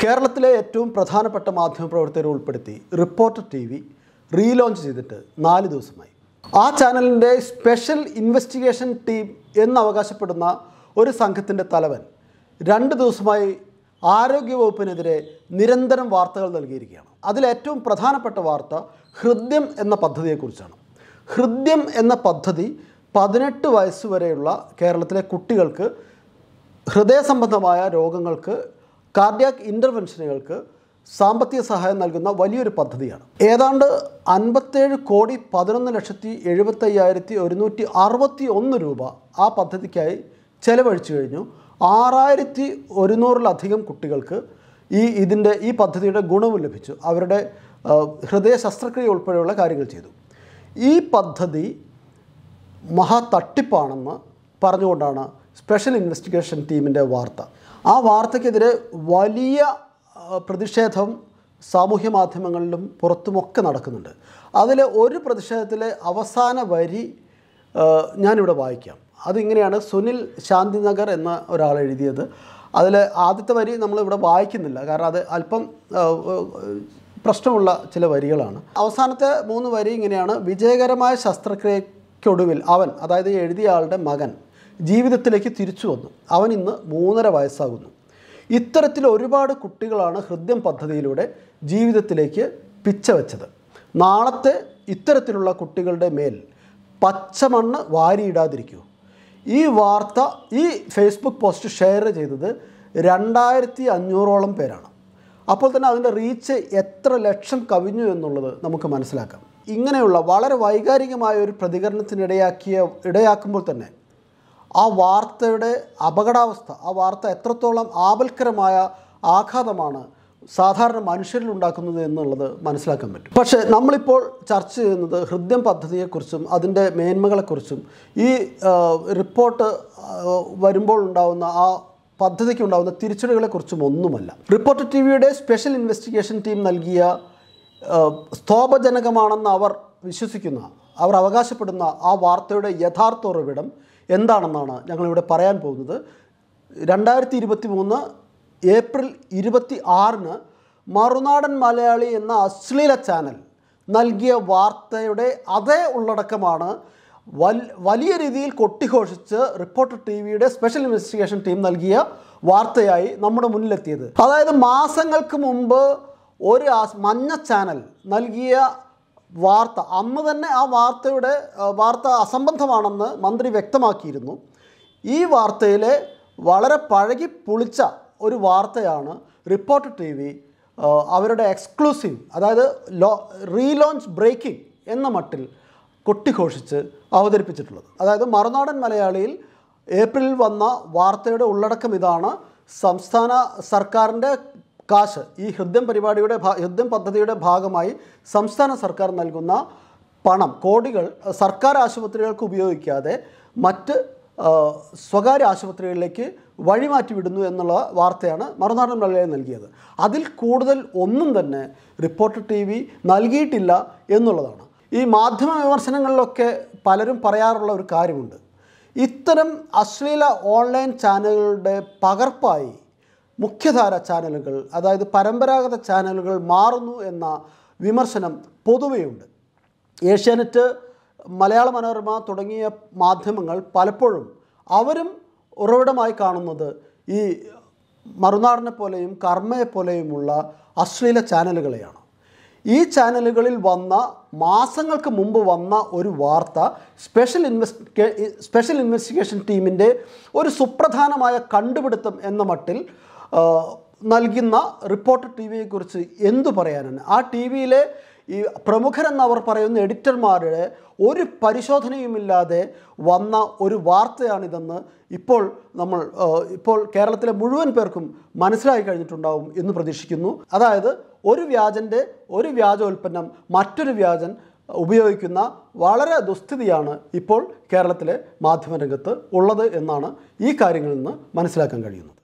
കേരളത്തിലെ ഏറ്റവും പ്രധാനപ്പെട്ട മാധ്യമപ്രവർത്തകരെ ഉൾപ്പെടുത്തി റിപ്പോർട്ടർ ടി വി റീലോഞ്ച് ചെയ്തിട്ട് നാല് ദിവസമായി ആ ചാനലിൻ്റെ സ്പെഷ്യൽ ഇൻവെസ്റ്റിഗേഷൻ ടീം എന്ന് അവകാശപ്പെടുന്ന ഒരു സംഘത്തിൻ്റെ തലവൻ രണ്ട് ദിവസമായി ആരോഗ്യവകുപ്പിനെതിരെ നിരന്തരം വാർത്തകൾ നൽകിയിരിക്കുകയാണ് അതിലേറ്റവും പ്രധാനപ്പെട്ട വാർത്ത ഹൃദ്യം എന്ന പദ്ധതിയെക്കുറിച്ചാണ് ഹൃദ്യം എന്ന പദ്ധതി പതിനെട്ട് വയസ്സ് വരെയുള്ള കേരളത്തിലെ കുട്ടികൾക്ക് ഹൃദയ സംബന്ധമായ രോഗങ്ങൾക്ക് കാർഡിയാക് ഇൻ്റർവെൻഷനുകൾക്ക് സാമ്പത്തിക സഹായം നൽകുന്ന വലിയൊരു പദ്ധതിയാണ് ഏതാണ്ട് അൻപത്തേഴ് കോടി പതിനൊന്ന് ലക്ഷത്തി എഴുപത്തയ്യായിരത്തി ഒരുന്നൂറ്റി അറുപത്തി ഒന്ന് രൂപ ആ പദ്ധതിക്കായി ചെലവഴിച്ചു കഴിഞ്ഞു ആറായിരത്തി ഒരുന്നൂറിലധികം കുട്ടികൾക്ക് ഈ ഇതിൻ്റെ ഈ പദ്ധതിയുടെ ഗുണവും ലഭിച്ചു അവരുടെ ആ, ഹൃദയ ശസ്ത്രക്രിയ ഉൾപ്പെടെയുള്ള കാര്യങ്ങൾ ചെയ്തു ഈ പദ്ധതി മഹാ തട്ടിപ്പാണെന്ന് പറഞ്ഞുകൊണ്ടാണ് സ്പെഷ്യൽ ഇൻവെസ്റ്റിഗേഷൻ ടീമിൻ്റെ വാർത്ത ആ വാർത്തയ്ക്കെതിരെ വലിയ ആ, പ്രതിഷേധം സാമൂഹ്യ മാധ്യമങ്ങളിലും പുറത്തുമൊക്കെ നടക്കുന്നുണ്ട് അതിൽ ഒരു പ്രതിഷേധത്തിലെ അവസാന വരി ആ, ഞാനിവിടെ വായിക്കാം അതിങ്ങനെയാണ് സുനിൽ ശാന്തിനഗർ എന്ന ഒരാൾ എഴുതിയത് അതിൽ ആദ്യത്തെ വരി നമ്മളിവിടെ വായിക്കുന്നില്ല കാരണം അത് അല്പം ആ, പ്രശ്നമുള്ള ചില വരികളാണ് അവസാനത്തെ മൂന്ന് വരി ഇങ്ങനെയാണ് വിജയകരമായ ശസ്ത്രക്രിയയ്ക്കൊടുവിൽ അവൻ അതായത് ഈ എഴുതിയ ആളുടെ മകൻ ജീവിതത്തിലേക്ക് തിരിച്ചു വന്നു അവൻ ഇന്ന് മൂന്നര വയസ്സാകുന്നു ഇത്തരത്തിൽ ഒരുപാട് കുട്ടികളാണ് ഹൃദ്യം പദ്ധതിയിലൂടെ ജീവിതത്തിലേക്ക് പിച്ച വെച്ചത് നാളത്തെ ഇത്തരത്തിലുള്ള കുട്ടികളുടെ മേൽ പച്ചമണ്ണ് വാരിയിടാതിരിക്കൂ ഈ വാർത്ത ഈ ഫേസ്ബുക്ക് പോസ്റ്റ് ഷെയർ ചെയ്തത് രണ്ടായിരത്തി അഞ്ഞൂറോളം പേരാണ് അപ്പോൾ തന്നെ അതിൻ്റെ റീച്ച് എത്ര ലക്ഷം കവിഞ്ഞു എന്നുള്ളത് നമുക്ക് മനസ്സിലാക്കാം ഇങ്ങനെയുള്ള വളരെ വൈകാരികമായ ഒരു പ്രതികരണത്തിനിടയാക്കിയ ഇടയാക്കുമ്പോൾ തന്നെ ആ വാർത്തയുടെ അപകടാവസ്ഥ ആ വാർത്ത എത്രത്തോളം ആപൽക്കരമായ ആഘാതമാണ് സാധാരണ മനുഷ്യരിൽ ഉണ്ടാക്കുന്നത് എന്നുള്ളത് മനസ്സിലാക്കാൻ പറ്റും പക്ഷേ നമ്മളിപ്പോൾ ചർച്ച ചെയ്യുന്നത് ഹൃദ്യം പദ്ധതിയെക്കുറിച്ചും അതിൻ്റെ മേന്മകളെക്കുറിച്ചും ഈ ആ, റിപ്പോർട്ട് ആ, വരുമ്പോൾ ഉണ്ടാവുന്ന ആ പദ്ധതിക്ക് ഉണ്ടാകുന്ന തിരിച്ചടികളെക്കുറിച്ചും ഒന്നുമല്ല റിപ്പോർട്ടർ ടി വിയുടെ സ്പെഷ്യൽ ഇൻവെസ്റ്റിഗേഷൻ ടീം നൽകിയ ആ, സ്തോഭജനകമാണെന്ന് അവർ വിശ്വസിക്കുന്ന അവർ അവകാശപ്പെടുന്ന ആ വാർത്തയുടെ യഥാർത്ഥ ഉറവിടം എന്താണെന്നാണ് ഞങ്ങളിവിടെ പറയാൻ പോകുന്നത് രണ്ടായിരത്തി ഇരുപത്തി മൂന്ന് ഏപ്രിൽ ഇരുപത്തി ആറിന് മറുനാടൻ മലയാളി എന്ന അശ്ലീല ചാനൽ നൽകിയ വാർത്തയുടെ അതേ ഉള്ളടക്കമാണ് വൽ വലിയ രീതിയിൽ കൊട്ടിഘോഷിച്ച് റിപ്പോർട്ടർ ടി വിയുടെ സ്പെഷ്യൽ ഇൻവെസ്റ്റിഗേഷൻ ടീം നൽകിയ വാർത്തയായി നമ്മുടെ മുന്നിലെത്തിയത് അതായത് മാസങ്ങൾക്ക് മുമ്പ് ഒരു ആസ്- മഞ്ഞ ചാനൽ നൽകിയ വാർത്ത അന്ന് തന്നെ ആ വാർത്തയുടെ ആ, വാർത്ത അസംബന്ധമാണെന്ന് മന്ത്രി വ്യക്തമാക്കിയിരുന്നു ഈ വാർത്തയിലെ വളരെ പഴകി പുളിച്ച ഒരു വാർത്തയാണ് റിപ്പോർട്ടർ ടി വി അവരുടെ എക്സ്ക്ലൂസീവ് അതായത് ലോ റീലോഞ്ച് ബ്രേക്കിംഗ് എന്ന മട്ടിൽ കൊട്ടിഘോഷിച്ച് അവതരിപ്പിച്ചിട്ടുള്ളത് അതായത് മറുനാടൻ മലയാളിയിൽ ഏപ്രിലിൽ വന്ന വാർത്തയുടെ ഉള്ളടക്കം ഇതാണ് സംസ്ഥാന സർക്കാരിൻ്റെ കാശ് ഈ ഹൃദ്യം പരിപാടിയുടെ ഭാ- ഹൃദ്യം പദ്ധതിയുടെ ഭാഗമായി സംസ്ഥാന സർക്കാർ നൽകുന്ന പണം കോടികൾ സർക്കാർ ആശുപത്രികൾക്ക് ഉപയോഗിക്കാതെ മറ്റ് ആ, സ്വകാര്യ ആശുപത്രികളിലേക്ക് വഴിമാറ്റി വിടുന്നു എന്നുള്ള വാർത്തയാണ് മറുനാടൻ മലയാളി നൽകിയത് അതിൽ കൂടുതൽ ഒന്നും തന്നെ റിപ്പോർട്ടർ ടി വി നൽകിയിട്ടില്ല എന്നുള്ളതാണ് ഈ മാധ്യമ വിമർശനങ്ങളിലൊക്കെ പലരും പറയാറുള്ള ഒരു കാര്യമുണ്ട് ഇത്തരം അശ്ലീല ഓൺലൈൻ ചാനലുകളുടെ പകർപ്പായി മുഖ്യധാര ചാനലുകൾ അതായത് പരമ്പരാഗത ചാനലുകൾ മാറുന്നു എന്ന വിമർശനം പൊതുവെയുണ്ട് ഏഷ്യാനെറ്റ് മലയാള മനോരമ തുടങ്ങിയ മാധ്യമങ്ങൾ പലപ്പോഴും അവരും ഉറവിടമായി കാണുന്നത് ഈ മറുനാടനെ പോലെയും കർമ്മയെ പോലെയുമുള്ള അശ്ലീല ചാനലുകളെയാണ് ഈ ചാനലുകളിൽ വന്ന മാസങ്ങൾക്ക് മുമ്പ് വന്ന ഒരു വാർത്ത സ്പെഷ്യൽ ഇൻവെസ്റ്റിഗേ സ്പെഷ്യൽ ഇൻവെസ്റ്റിഗേഷൻ ടീമിൻ്റെ ഒരു സുപ്രധാനമായ കണ്ടുപിടുത്തം എന്ന മട്ടിൽ ആ, നൽകുന്ന റിപ്പോർട്ടർ ടി വിയെക്കുറിച്ച് എന്തു പറയാനാണ് ആ ടി വിയിലെ ഈ പ്രമുഖരെന്നവർ പറയുന്ന എഡിറ്റർമാരുടെ ഒരു പരിശോധനയുമില്ലാതെ വന്ന ഒരു വാർത്തയാണിതെന്ന് ഇപ്പോൾ നമ്മൾ ആ, ഇപ്പോൾ കേരളത്തിലെ മുഴുവൻ പേർക്കും മനസ്സിലായി കഴിഞ്ഞിട്ടുണ്ടാവും എന്ന് പ്രതീക്ഷിക്കുന്നു അതായത് ഒരു വ്യാജൻ്റെ ഒരു വ്യാജോൽപ്പന്നം മറ്റൊരു വ്യാജൻ ഉപയോഗിക്കുന്ന വളരെ ദുസ്ഥിതിയാണ് ഇപ്പോൾ കേരളത്തിലെ മാധ്യമരംഗത്ത് ഉള്ളത് എന്നാണ് ഈ കാര്യങ്ങളിൽ നിന്ന് മനസ്സിലാക്കാൻ കഴിയുന്നത്